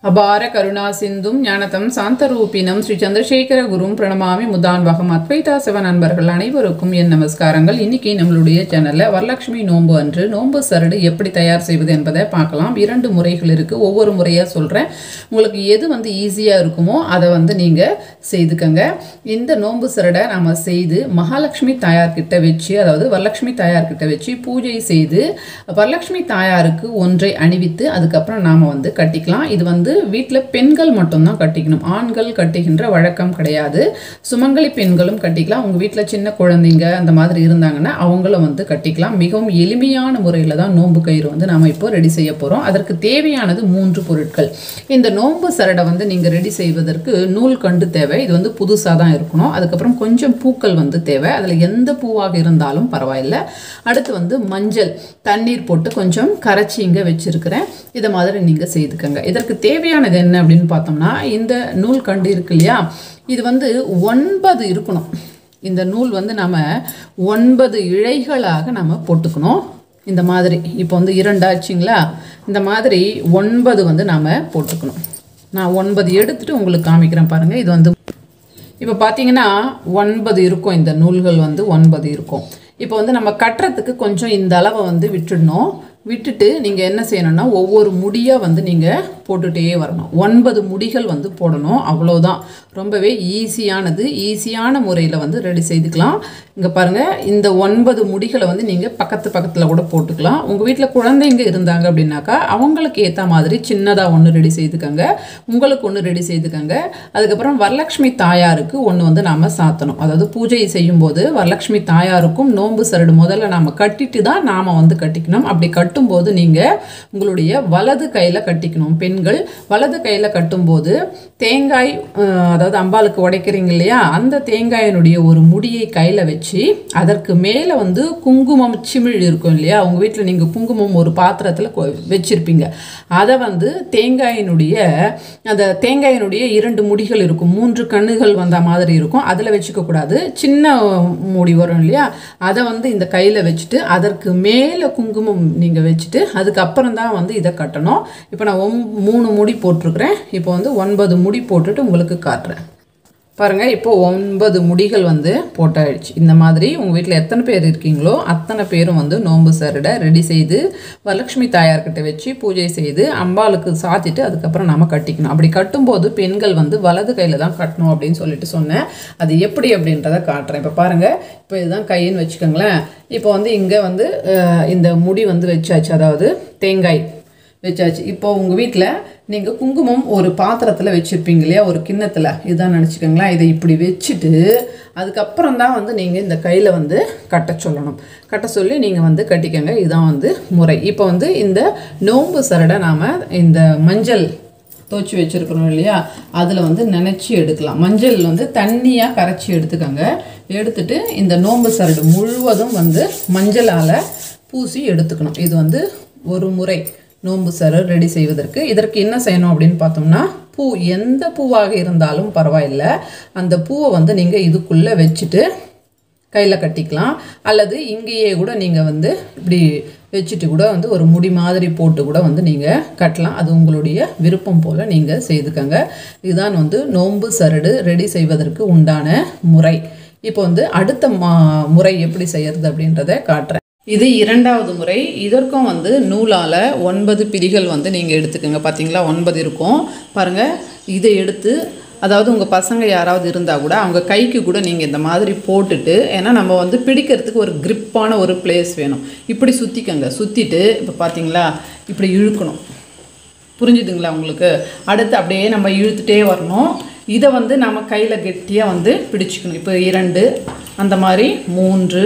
அபார கருணா சிந்தும் ஞானதம் சாந்தரூபினம் ஸ்ரீ சந்திரசேகர குரும் பிரணமாமி முதான்வகம் அத்வைதா சிவ நண்பர்கள் அனைவருக்கும் என் நமஸ்காரங்கள் இன்னைக்கு நம்மளுடைய சேனல்ல வரலட்சுமி நோன்பு அன்று நோன்பு சரடு எப்படி தயார் செய்வது என்பதை பார்க்கலாம் இரண்டு முறைகள் இருக்கு ஒவ்வொரு முறையா சொல்றேன் உங்களுக்கு எது வந்து ஈஸியா இருக்குமோ அதை வந்து நீங்க செய்துக்கங்க இந்த நோன்பு சரடை நாம செய்து மகாலட்சுமி தாயார் கிட்ட வச்சு அதாவது வரலட்சுமி தாயார் கிட்ட வச்சு பூஜை செய்து வரலட்சுமி தாயாருக்கு ஒன்றை அணிவித்து அதுக்கப்புறம் நாம வந்து கட்டிக்கலாம் இது வந்து வீட்டில் பெண்கள் மட்டும்தான் கட்டிக்கணும் ஆண்கள் கட்டுகின்ற வழக்கம் கிடையாது சுமங்கலி பெண்களும் கட்டிக்கலாம் உங்கள் வீட்டில் சின்ன குழந்தைங்க அந்த மாதிரி இருந்தாங்கன்னா அவங்களும் வந்து கட்டிக்கலாம் மிகவும் எளிமையான முறையில் தான் நோன்பு கயிறு வந்து நாம இப்போ ரெடி செய்ய போகிறோம் அதற்கு தேவையானது மூன்று பொருட்கள் இந்த நோன்பு சரடை வந்து நீங்கள் ரெடி செய்வதற்கு நூல் கண்டு தேவை இது வந்து புதுசாக தான் இருக்கணும் அதுக்கப்புறம் கொஞ்சம் பூக்கள் வந்து தேவை அதில் எந்த பூவாக இருந்தாலும் பரவாயில்லை அடுத்து வந்து மஞ்சள் தண்ணீர் போட்டு கொஞ்சம் கரைச்சி இங்கே வச்சுருக்கிறேன் இதை மாதிரி நீங்கள் செய்துக்கங்க இதற்கு தேவையானது என்ன அப்படின்னு பார்த்தோம்னா இந்த நூல் கண்டு இருக்கு இல்லையா இது வந்து ஒன்பது இருக்கணும் இந்த நூல் வந்து நம்ம ஒன்பது இழைகளாக நம்ம போட்டுக்கணும் இந்த மாதிரி இப்போ வந்து இரண்டாச்சுங்களா இந்த மாதிரி ஒன்பது வந்து நாம் போட்டுக்கணும் நான் ஒன்பது எடுத்துட்டு உங்களுக்கு காமிக்கிறேன் பாருங்கள் இது வந்து இப்போ பார்த்தீங்கன்னா ஒன்பது இருக்கும் இந்த நூல்கள் வந்து ஒன்பது இருக்கும் இப்போ வந்து நம்ம கட்டுறதுக்கு கொஞ்சம் இந்த அளவை வந்து விட்டுடணும் விட்டுட்டு நீங்கள் என்ன செய்யணும்னா ஒவ்வொரு முடியாக வந்து நீங்கள் போட்டுகிட்டே வரணும் ஒன்பது முடிகள் வந்து போடணும் அவ்வளோதான் ரொம்பவே ஈஸியானது ஈஸியான முறையில் வந்து ரெடி செய்துக்கலாம் இங்கே பாருங்கள் இந்த ஒன்பது முடிகளை வந்து நீங்கள் பக்கத்து பக்கத்தில் கூட போட்டுக்கலாம் உங்கள் வீட்டில் குழந்தைங்க இருந்தாங்க அப்படின்னாக்கா அவங்களுக்கு ஏற்ற மாதிரி சின்னதாக ஒன்று ரெடி செய்துக்கங்க உங்களுக்கு ஒன்று ரெடி செய்துக்கங்க அதுக்கப்புறம் வரலட்சுமி தாயாருக்கு ஒன்று வந்து நாம் சாத்தணும் அதாவது பூஜை செய்யும்போது வரலட்சுமி தாயாருக்கும் நோன்பு சரடு முதல்ல நாம் கட்டிட்டு தான் நாம் வந்து கட்டிக்கணும் அப்படி கட்டும்போது நீங்கள் உங்களுடைய வலது கையில் கட்டிக்கணும் பெண்கள் வலது கையில் கட்டும்போது தேங்காய் அஹ், அதாவது அம்பாளுக்கு உடைக்கிறீங்க இல்லையா அந்த தேங்காயினுடைய ஒரு முடியை கையில் வச்சு அதற்கு மேலே வந்து குங்குமம் சிமிழ் இருக்கும் இல்லையா உங்கள் வீட்டில் நீங்கள் குங்குமம் ஒரு பாத்திரத்தில் வச்சுருப்பீங்க அதை வந்து தேங்காயினுடைய அந்த தேங்காயினுடைய இரண்டு முடிகள் இருக்கும் மூன்று கண்ணுகள் வந்த மாதிரி இருக்கும் அதில் வச்சுக்க கூடாது சின்ன மூடி வரும் இல்லையா அதை வந்து இந்த கையில் வச்சுட்டு அதற்கு மேலே குங்குமம் நீங்கள் வச்சுட்டு அதுக்கப்புறம் தான் வந்து இதை கட்டணும் இப்போ நான் ஒம் மூணு முடி போட்டிருக்கிறேன் இப்போ வந்து ஒன்பது முடி போட்டுட்டு உங்களுக்கு காட்டுறேன் பாருங்கள் இப்போ ஒன்பது முடிகள் வந்து போட்டாயிடுச்சு இந்த மாதிரி உங்கள் வீட்டில் எத்தனை பேர் இருக்கீங்களோ அத்தனை பேரும் வந்து நோன்பு சரடை ரெடி செய்து வரலட்சுமி தாயார்கிட்ட வச்சு பூஜை செய்து அம்பாளுக்கு சாத்திட்டு அதுக்கப்புறம் நாம கட்டிக்கணும் அப்படி கட்டும்போது பெண்கள் வந்து வலது கையில் தான் கட்டணும் அப்படின்னு சொல்லிட்டு சொன்னேன் அது எப்படி அப்படின்றத காட்டுறேன் இப்போ பாருங்கள் இப்போ இதுதான் கைன்னு வச்சுக்கோங்களேன் இப்போ வந்து இங்கே வந்து அஹ், இந்த முடி வந்து வச்சாச்சு அதாவது தேங்காய் வச்சாச்சு இப்போ உங்கள் வீட்டில் நீங்கள் குங்குமம் ஒரு பாத்திரத்தில் வச்சுருப்பீங்க இல்லையா ஒரு கிண்ணத்தில் இதுதான் நினச்சிக்கோங்களேன் இதை இப்படி வச்சுட்டு அதுக்கப்புறம் தான் வந்து நீங்கள் இந்த கையில் வந்து கட்ட சொல்லணும் கட்ட சொல்லி நீங்கள் வந்து கட்டிக்கங்க இதுதான் வந்து முறை இப்போ வந்து இந்த நோன்பு சரடை நாம் இந்த மஞ்சள் துவச்சி வச்சுருக்கிறோம் இல்லையா அதில் வந்து நினச்சி எடுக்கலாம் மஞ்சள் வந்து தண்ணியாக கரைச்சி எடுத்துக்கோங்க எடுத்துட்டு இந்த நோன்பு சரடு முழுவதும் வந்து மஞ்சளால் பூசி எடுத்துக்கணும் இது வந்து ஒரு முறை நோன்பு சரடு ரெடி செய்வதற்கு இதற்கு என்ன செய்யணும் அப்படின்னு பார்த்தோம்னா பூ எந்த பூவாக இருந்தாலும் பரவாயில்லை அந்த பூவை வந்து நீங்கள் இதுக்குள்ளே வச்சுட்டு கையில் கட்டிக்கலாம் அல்லது இங்கேயே கூட நீங்கள் வந்து இப்படி வச்சுட்டு கூட வந்து ஒரு முடி மாதிரி போட்டு கூட வந்து நீங்கள் கட்டலாம் அது உங்களுடைய விருப்பம் போல் நீங்கள் செய்துக்கங்க இதுதான் வந்து நோன்பு சரடு ரெடி செய்வதற்கு உண்டான முறை இப்போ வந்து அடுத்த மா முறை எப்படி செய்யறது அப்படின்றத காட்டுறேன் இது இரண்டாவது முறை இதற்கும் வந்து நூலால் ஒன்பது பிரிகள் வந்து நீங்கள் எடுத்துக்கோங்க பார்த்தீங்களா ஒன்பது இருக்கும் பாருங்கள் இதை எடுத்து அதாவது உங்கள் பசங்க யாராவது இருந்தால் கூட அவங்க கைக்கு கூட நீங்கள் இந்த மாதிரி போட்டுட்டு ஏன்னா நம்ம வந்து பிடிக்கிறதுக்கு ஒரு grip-ஆன ஒரு பிளேஸ் வேணும் இப்படி சுற்றிக்கங்க சுற்றிட்டு இப்போ பார்த்தீங்களா இப்படி இழுக்கணும் புரிஞ்சுதுங்களா உங்களுக்கு அடுத்து அப்படியே நம்ம இழுத்துட்டே வரணும் இதை வந்து நம்ம கையில் கெட்டியாக வந்து பிடிச்சிக்கணும் இப்போ இரண்டு அந்த மாதிரி மூன்று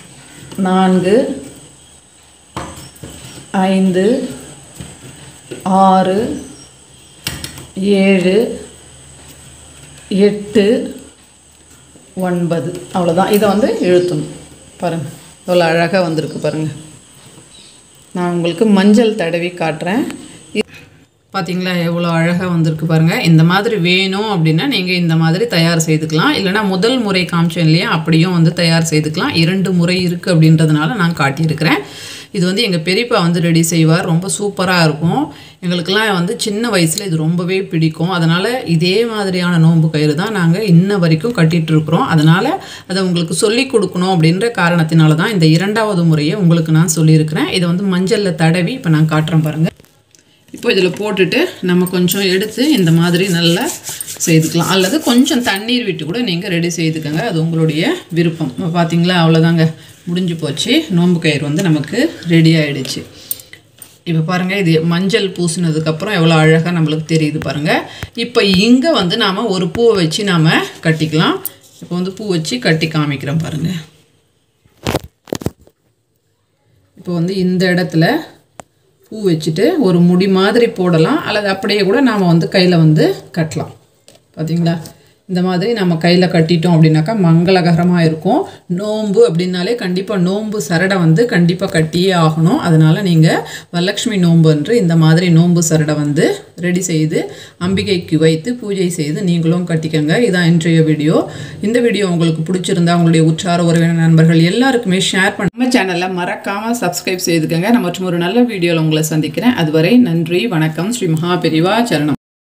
நான்கு ஐந்து ஆறு ஏழு எட்டு ஒன்பது அவ்வளோதான் இதை வந்து இழுத்தணும் பாருங்கள் எவ்வளோ அழகாக வந்திருக்கு பாருங்கள் நான் உங்களுக்கு மஞ்சள் தடவி காட்டுறேன் இ- பார்த்தீங்களா எவ்வளோ அழகாக வந்திருக்கு பாருங்கள் இந்த மாதிரி வேணும் அப்படின்னா நீங்கள் இந்த மாதிரி தயார் செய்துக்கலாம் இல்லைனா முதல் முறை காமிச்சேன் இல்லையா அப்படியும் வந்து தயார் செய்துக்கலாம் இரண்டு முறை இருக்குது அப்படின்றதுனால நான் காட்டியிருக்கிறேன் இது வந்து எங்கள் பெரியப்பா வந்து ரெடி செய்வார் ரொம்ப சூப்பராக இருக்கும் எங்களுக்கெல்லாம் வந்து சின்ன வயசில் இது ரொம்பவே பிடிக்கும் அதனால் இதே மாதிரியான நோன்பு கயிறு தான் நாங்கள் இன்ன வரைக்கும் கட்டிட்டு இருக்கிறோம் அதனால் அதை உங்களுக்கு சொல்லி கொடுக்கணும் அப்படின்ற காரணத்தினால தான் இந்த இரண்டாவது முறையை உங்களுக்கு நான் சொல்லியிருக்கிறேன் இதை வந்து மஞ்சளில் தடவி இப்போ நான் காட்டுறேன் பாருங்கள் இப்போ இதில் போட்டுட்டு நம்ம கொஞ்சம் எடுத்து இந்த மாதிரி நல்லா செய்துக்கலாம் அல்லது கொஞ்சம் தண்ணீர் விட்டு கூட நீங்கள் ரெடி செய்துக்கோங்க அது உங்களுடைய விருப்பம் இப்போ பார்த்தீங்களா அவ்வளோதாங்க முடிஞ்சு போச்சு நோன்பு கயிறு வந்து நமக்கு ரெடி ஆயிடுச்சு இப்போ பாருங்கள் இது மஞ்சள் பூசினதுக்கப்புறம் எவ்வளோ அழகாக நம்மளுக்கு தெரியுது பாருங்கள் இப்போ இங்கே வந்து நாம் ஒரு பூவை வச்சு நாம் கட்டிக்கலாம் இப்போ வந்து பூ வச்சு கட்டி காமிக்கிறேன் பாருங்கள் இப்போ வந்து இந்த இடத்துல பூ வச்சுட்டு ஒரு முடி மாதிரி போடலாம் அல்லது அப்படியே கூட நாம் வந்து கையில் வந்து கட்டலாம் பார்த்தீங்களா இந்த மாதிரி நம்ம கையில் கட்டிட்டோம் அப்படின்னாக்கா மங்களகரமாக இருக்கும் நோன்பு அப்படின்னாலே கண்டிப்பாக நோன்பு சரடை வந்து கண்டிப்பாக கட்டியே ஆகணும் அதனால் நீங்கள் வரலட்சுமி நோன்பு அன்று இந்த மாதிரி நோன்பு சரடை வந்து ரெடி செய்து அம்பிகைக்கு வைத்து பூஜை செய்து நீங்களும் கட்டிக்கங்க இதான் இன்றைய வீடியோ இந்த வீடியோ உங்களுக்கு பிடிச்சிருந்தா உங்களுடைய உற்றார உறவினர் நண்பர்கள் எல்லாருக்குமே ஷேர் பண்ண நம்ம சேனலை மறக்காமல் சப்ஸ்கிரைப் செய்துக்கங்க நான் மற்றும் ஒரு நல்ல வீடியோவில் உங்களை சந்திக்கிறேன் அதுவரை நன்றி வணக்கம் ஸ்ரீ மகா பெரிவா சரணம்